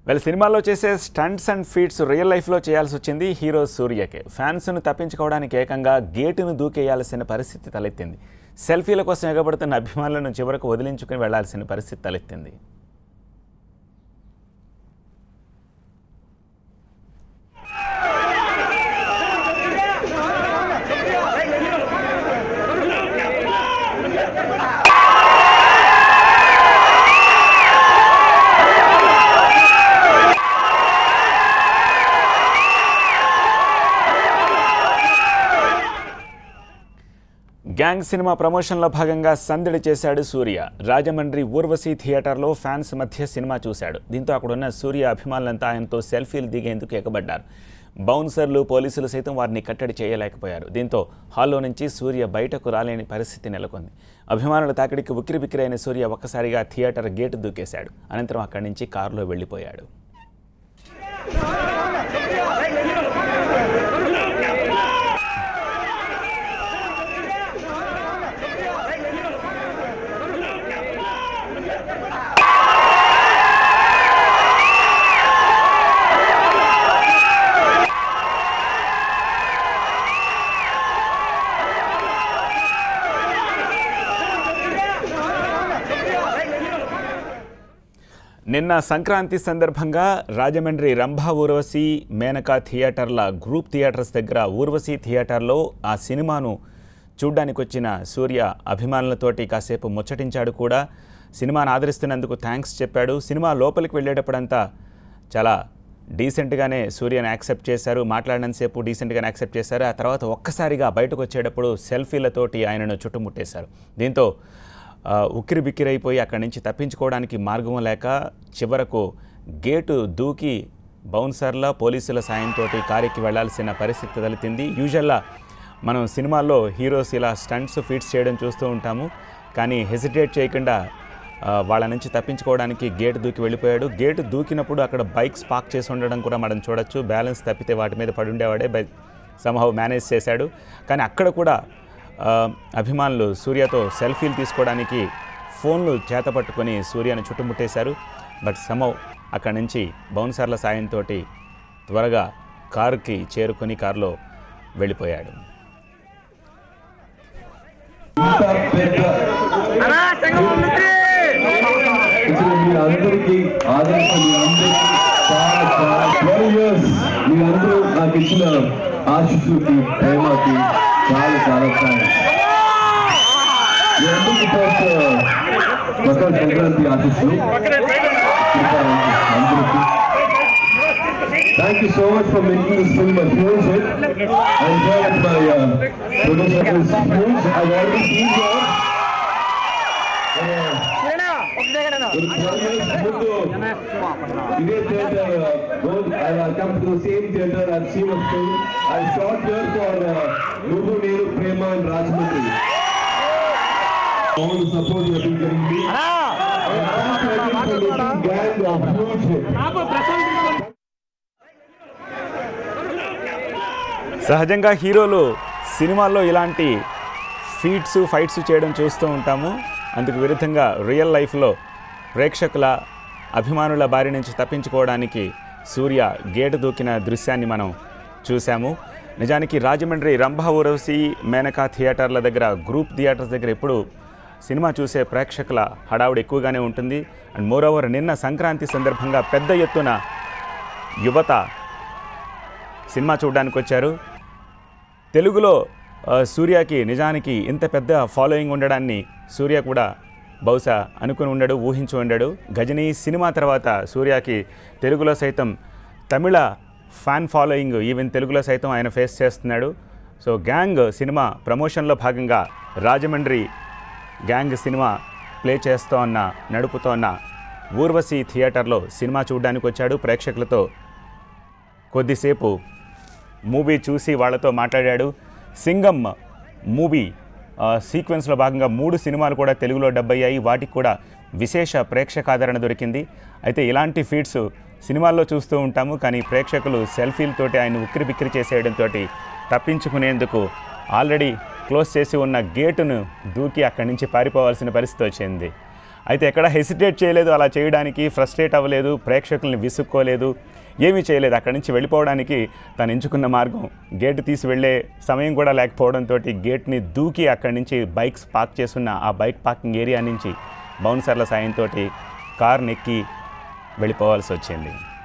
వీళ్ళ సినిమాల్లో చేసే స్టంట్స్ అండ్ ఫీట్స్ రియల్ లైఫ్లో చేయాల్సి వచ్చింది హీరో సూర్యకే ఫ్యాన్స్ను తప్పించుకోవడానికి ఏకంగా గేటును దూకేయాల్సిన పరిస్థితి తలెత్తింది సెల్ఫీల కోసం ఎగబడుతున్న అభిమానులను చివరకు వదిలించుకుని వెళ్లాల్సిన పరిస్థితి తలెత్తింది గ్యాంగ్ సినిమా ప్రమోషన్లో భాగంగా సందడి చేశాడు సూర్య రాజమండ్రి ఊర్వశి థియేటర్లో ఫ్యాన్స్ మధ్య సినిమా చూశాడు దీంతో అక్కడున్న సూర్య అభిమానులంతా ఆయనతో సెల్ఫీలు దిగేందుకు ఎగబడ్డారు బౌన్సర్లు పోలీసులు సైతం వారిని కట్టడి చేయలేకపోయారు దీంతో హాల్లో నుంచి సూర్య బయటకు రాలేని పరిస్థితి నెలకొంది అభిమానుల తాకిడికి ఉక్కిరిబిక్కిరైన సూర్య ఒక్కసారిగా థియేటర్ గేటు దూకేశాడు అనంతరం అక్కడి నుంచి కారులో వెళ్ళిపోయాడు నిన్న సంక్రాంతి సందర్భంగా రాజమండ్రి రంభా ఊర్వశి మేనకా థియేటర్ల గ్రూప్ థియేటర్స్ దగ్గర ఊర్వశి థియేటర్లో ఆ సినిమాను చూడ్డానికి వచ్చిన సూర్య అభిమానులతోటి కాసేపు ముచ్చటించాడు కూడా సినిమాను ఆదరిస్తున్నందుకు థ్యాంక్స్ చెప్పాడు సినిమా లోపలికి వెళ్ళేటప్పుడంతా చాలా డీసెంట్గానే సూర్యని యాక్సెప్ట్ చేశారు మాట్లాడినంతసేపు డీసెంట్గానే యాక్సెప్ట్ చేశారు ఆ తర్వాత ఒక్కసారిగా బయటకు వచ్చేటప్పుడు సెల్ఫీలతోటి ఆయనను చుట్టుముట్టేశారు దీంతో ఆ, ఉక్కిరి బిక్కిరైపోయి అక్కడి నుంచి తప్పించుకోవడానికి మార్గం లేక చివరకు గేటు దూకి బౌన్సర్ల పోలీసుల సాయంతో కారుకి వెళ్లాల్సిన పరిస్థితి తలెత్తింది యూజువల్గా మనం సినిమాల్లో హీరోస్ ఇలా స్టంట్స్ ఫీట్స్ చేయడం చూస్తూ ఉంటాము కానీ హెసిటేట్ చేయకుండా ఆ, వాళ్ళ నుంచి తప్పించుకోవడానికి గేట్ దూకి వెళ్ళిపోయాడు గేట్ దూకినప్పుడు అక్కడ బైక్స్ పార్క్ చేసి ఉండడం కూడా మనం చూడొచ్చు బ్యాలెన్స్ తప్పితే వాటి మీద పడి ఉండేవాడే బై సమహౌ మేనేజ్ చేశాడు కానీ అక్కడ కూడా ఆ, అభిమానులు సూర్యతో సెల్ఫీలు తీసుకోవడానికి ఫోన్లు చేతపట్టుకొని సూర్యను చుట్టుముట్టేశారు బట్ సమౌ అక్కడి నుంచి బౌన్సర్ల సాయంతో త్వరగా కారుకి చేరుకొని కారులో వెళ్ళిపోయాడు ఇప్పుడు మీ అందరికీ ఆదర్శం మీ అందరికీ చాలా చాలా ట్వెల్వ్ ఇయర్స్ మీ అందరూ నాకు ఇచ్చిన ఆశీస్సుకి ప్రేమకి చాలా చాలా థ్యాంక్స్ మీ అందరికీ ఫస్ట్ మకర సంక్రాంతి ఆశీస్సులు అందరికీ Thank you so much for making this film a huge hit. I'm sure that my uh, producer is huge. I've already seen yours. Uh, ஒரு twelve years ముందు ఇదే theatre both I have come to the same theater I've seen a film I shot here for uh, నువ్వు నేను ప్రేమ and Rajahmundry all the support you have been giving me and thank you again for making gang a huge hit సహజంగా హీరోలు సినిమాల్లో ఇలాంటి feets fights చేయడం చూస్తూ ఉంటాము అందుకు విరుద్ధంగా రియల్ లైఫ్లో ప్రేక్షకుల అభిమానుల బారి నుంచి తప్పించుకోవడానికి సూర్య గేటు దూకిన దృశ్యాన్ని మనం చూసాము నిజానికి రాజమండ్రి రంభా ఊరవసి మేనకా థియేటర్ల దగ్గర గ్రూప్ థియేటర్స్ దగ్గర ఎప్పుడు సినిమా చూసే ప్రేక్షకుల హడావుడి ఎక్కువగానే ఉంటుంది అండ్ మోరోవర్ నిన్న సంక్రాంతి సందర్భంగా పెద్ద ఎత్తున యువత సినిమా చూడడానికి వచ్చారు తెలుగులో ఆ, సూర్యకి నిజానికి ఇంత పెద్ద ఫాలోయింగ్ ఉండడాన్ని సూర్య కూడా బహుశా అనుకుని ఉండడు ఊహించి ఉండడు గజనీ సినిమా తర్వాత సూర్యకి తెలుగులో సైతం తమిళ ఫ్యాన్ ఫాలోయింగ్ ఈవెన్ తెలుగులో సైతం ఆయన ఫేస్ చేస్తున్నాడు సో గ్యాంగ్ సినిమా ప్రమోషన్లో భాగంగా రాజమండ్రి గ్యాంగ్ సినిమా ప్లే చేస్తోన్న నడుపుతోన్న ఊర్వశి థియేటర్లో సినిమా చూడడానికి వచ్చాడు ప్రేక్షకులతో కొద్దిసేపు మూవీ చూసి వాళ్ళతో మాట్లాడాడు సింగం మూవీ ఆ, సీక్వెన్స్లో భాగంగా మూడు సినిమాలు కూడా తెలుగులో డబ్ అయ్యాయి వాటికి కూడా విశేష ప్రేక్షకాదరణ దొరికింది అయితే ఇలాంటి ఫీడ్స్ సినిమాల్లో చూస్తూ ఉంటాము కానీ ప్రేక్షకులు సెల్ఫీలతోటి ఆయన ఉక్కిరి బిక్కిరి చేసేయడంతో తప్పించుకునేందుకు ఆల్రెడీ క్లోజ్ చేసి ఉన్న గేటును దూకి అక్కడి నుంచి పారిపోవాల్సిన పరిస్థితి వచ్చింది అయితే ఎక్కడ హెసిటేట్ చేయలేదు అలా చేయడానికి ఫ్రస్ట్రేట్ అవ్వలేదు ప్రేక్షకుల్ని విసుక్కోలేదు ఏమీ చేయలేదు అక్కడి నుంచి వెళ్ళిపోవడానికి తను ఎంచుకున్న మార్గం గేట్ తీసి వెళ్ళే సమయం కూడా లేకపోవడంతో గేట్ని దూకి అక్కడి నుంచి బైక్స్ పార్క్ చేస్తున్న ఆ బైక్ పార్కింగ్ ఏరియా నుంచి బౌన్సర్ల సాయంతో కార్ నెక్కి వెళ్ళిపోవాల్సి వచ్చింది